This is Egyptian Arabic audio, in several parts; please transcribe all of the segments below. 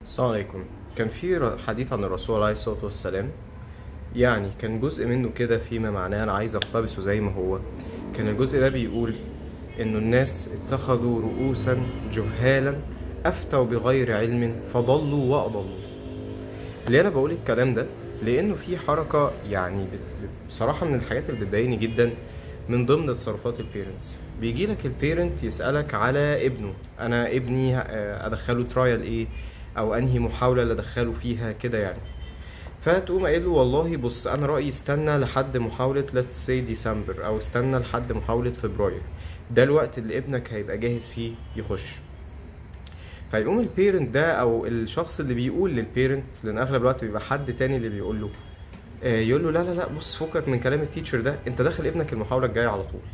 السلام عليكم كان في ر- حديث عن الرسول عليه الصلاة والسلام يعني كان جزء منه كده فيما معناه أنا عايز أقتبسه زي ما هو كان الجزء ده بيقول إنه الناس اتخذوا رؤوسا جهالا أفتوا بغير علم فضلوا وأضلوا ليه أنا بقول الكلام ده؟ لأنه في حركة يعني بت- بت- بصراحة من الحاجات اللي بتضايقني جدا من ضمن تصرفات البيرنتس بيجي لك البيرنت يسألك على ابنه أنا ابني آه، أدخله ترايل إيه أو أنهي محاولة اللي أدخله فيها كده يعني فتقوم قايل له والله بص انا رايي استنى لحد محاوله let's say ديسمبر او استنى لحد محاوله فبراير ده الوقت اللي ابنك هيبقى جاهز فيه يخش فيقوم البيرنت ده او الشخص اللي بيقول للبيرنت لان اغلب الوقت بيبقى حد تاني اللي بيقول له آه، يقول له لا لا لا بص فكك من كلام التيتشر ده انت داخل ابنك المحاوله الجايه على طول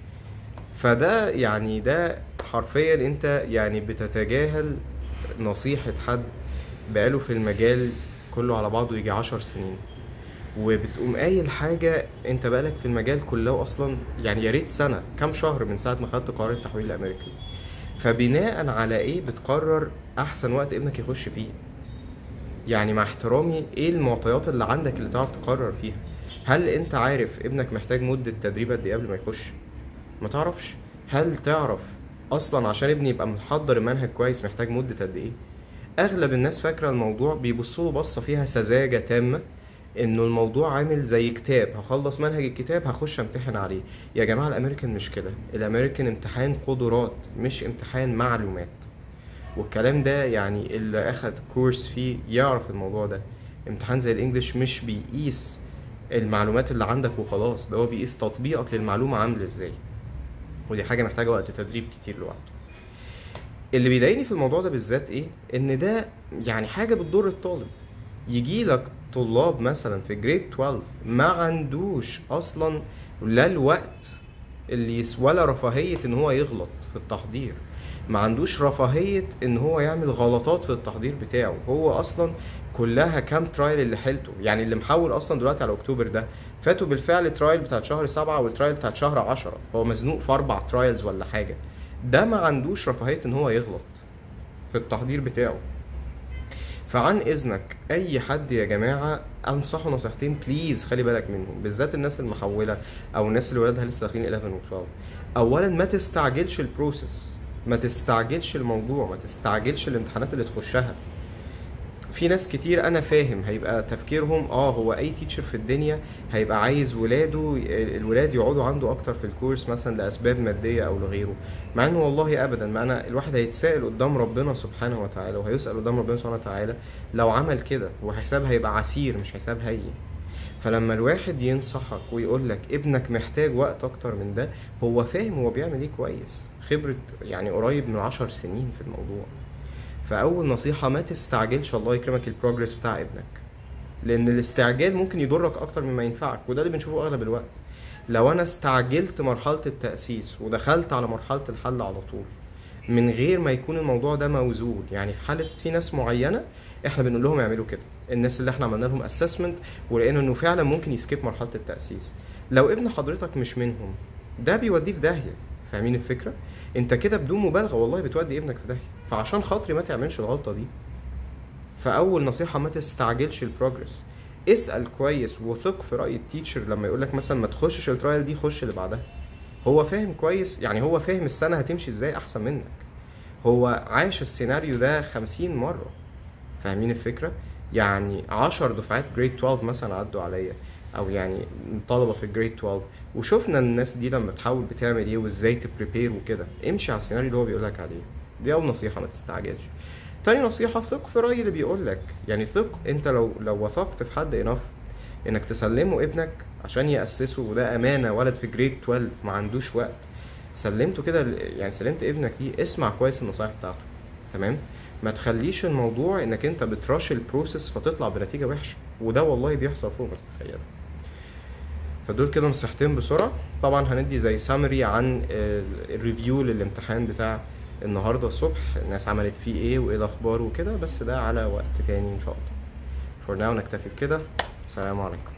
فده يعني ده حرفيا انت يعني بتتجاهل نصيحة حد بقاله في المجال كله على بعضه يجي عشر سنين وبتقوم قايل حاجة انت بقالك في المجال كله اصلا يعني يا ريت سنة كام شهر من ساعة ما خدت قرار التحويل الامريكي فبناء على ايه بتقرر احسن وقت ابنك يخش فيه يعني مع احترامي ايه المعطيات اللي عندك اللي تعرف تقرر فيها هل انت عارف ابنك محتاج مدة تدريب قد ايه قبل ما يخش ما تعرفش هل تعرف اصلا عشان ابني يبقى متحضر المنهج كويس محتاج مدة قد ايه اغلب الناس فاكرة الموضوع بيبصوا بصة فيها سذاجة تامة انه الموضوع عامل زي كتاب هخلص منهج الكتاب هخش امتحن عليه يا جماعة الامريكان مش كده الامريكان امتحان قدرات مش امتحان معلومات والكلام ده يعني اللي اخد كورس فيه يعرف الموضوع ده امتحان زي الانجليش مش بيقيس المعلومات اللي عندك وخلاص ده هو بيقيس تطبيقك للمعلومة عامل ازاي ودي حاجة محتاجة وقت تدريب كتير لوحده اللي بيضايقني في الموضوع ده بالذات ايه ان ده يعني حاجة بتضر الطالب يجي لك طلاب مثلا في جريد 12 ما عندوش اصلا لا الوقت اللي يس ولا رفاهية ان هو يغلط في التحضير ما عندوش رفاهية ان هو يعمل غلطات في التحضير بتاعه هو اصلا كلها كام ترايل اللي حيلته يعني اللي محول اصلا دلوقتي على اكتوبر ده فاتوا بالفعل ترايل بتاعت شهر سبعة والترايل بتاعت شهر عشرة فهو مزنوق في اربع ترايلز ولا حاجة ده ما عندوش رفاهية ان هو يغلط في التحضير بتاعه فعن اذنك اي حد يا جماعه انصحه نصيحتين بليز خلي بالك منهم بالذات الناس المحوله او الناس اللي ولادها لسه داخلين 11 و12 اولا ما تستعجلش البروسيس ما تستعجلش الموضوع ما تستعجلش الامتحانات اللي تخشها في ناس كتير انا فاهم هيبقى تفكيرهم اه هو اي تيتشر في الدنيا هيبقى عايز ولاده الولاد يقعدوا عنده اكتر في الكورس مثلا لاسباب ماديه او لغيره مع انه والله ابدا ما انا الواحد هيتسال قدام ربنا سبحانه وتعالى وهيسال قدام ربنا سبحانه وتعالى لو عمل كده وحساب هيبقى عسير مش حساب هين فلما الواحد ينصحك ويقول لك ابنك محتاج وقت اكتر من ده هو فاهم هو بيعمل ايه كويس خبرة يعني قريب من عشر سنين في الموضوع فاول نصيحة ما تستعجلش الله يكرمك البروجرس بتاع ابنك لان الاستعجال ممكن يضرك اكتر مما ينفعك وده اللي بنشوفه اغلب الوقت لو انا استعجلت مرحلة التأسيس ودخلت على مرحلة الحل على طول من غير ما يكون الموضوع ده موزون يعني في حالة في ناس معينة احنا بنقول لهم يعملوا كده الناس اللي احنا عملنا لهم اسسمنت ولقينا انه فعلا ممكن يسكيب مرحلة التأسيس لو ابن حضرتك مش منهم ده بيوديه في داهية فاهمين الفكرة انت كده بدون مبالغة والله بتودي ابنك في داهية فعشان خاطري ما تعملش الغلطة دي فاول نصيحة ما تستعجلش البروجرس اسأل كويس وثق في رأي التيتشر لما يقولك مثلا ما تخشش الترايل دي خش اللي بعدها هو فاهم كويس يعني هو فاهم السنة هتمشي ازاي احسن منك هو عاش السيناريو ده خمسين مرة فاهمين الفكرة يعني عشر دفعات جريد 12 مثلا عدوا عليا او يعني طلبة في جريد 12 وشفنا الناس دي لما بتحاول بتعمل ايه وازاي تبريبير وكده امشي على السيناريو اللي هو بيقولك عليه دي اول نصيحة ما تستعجلش تاني نصيحة ثق في رأي اللي بيقولك يعني ثق انت لو لو وثقت في حد انف انك تسلمه ابنك عشان يأسسه وده امانة ولد في جريد 12 ما عندوش وقت سلمته كده ل- يعني سلمت ابنك ليه اسمع كويس النصايح بتاعته تمام ما تخليش الموضوع انك انت بتراش البروسيس فتطلع بنتيجة وحشة وده والله بيحصل فوق ما تتخيل فدول كده نصيحتين بسرعة طبعا هندي زي سامري عن الريفيو للامتحان بتاع النهاردة الصبح الناس عملت فيه ايه وايه الاخبار وكده بس ده على وقت تاني ان شاء الله for now نكتفي بكده السلام عليكم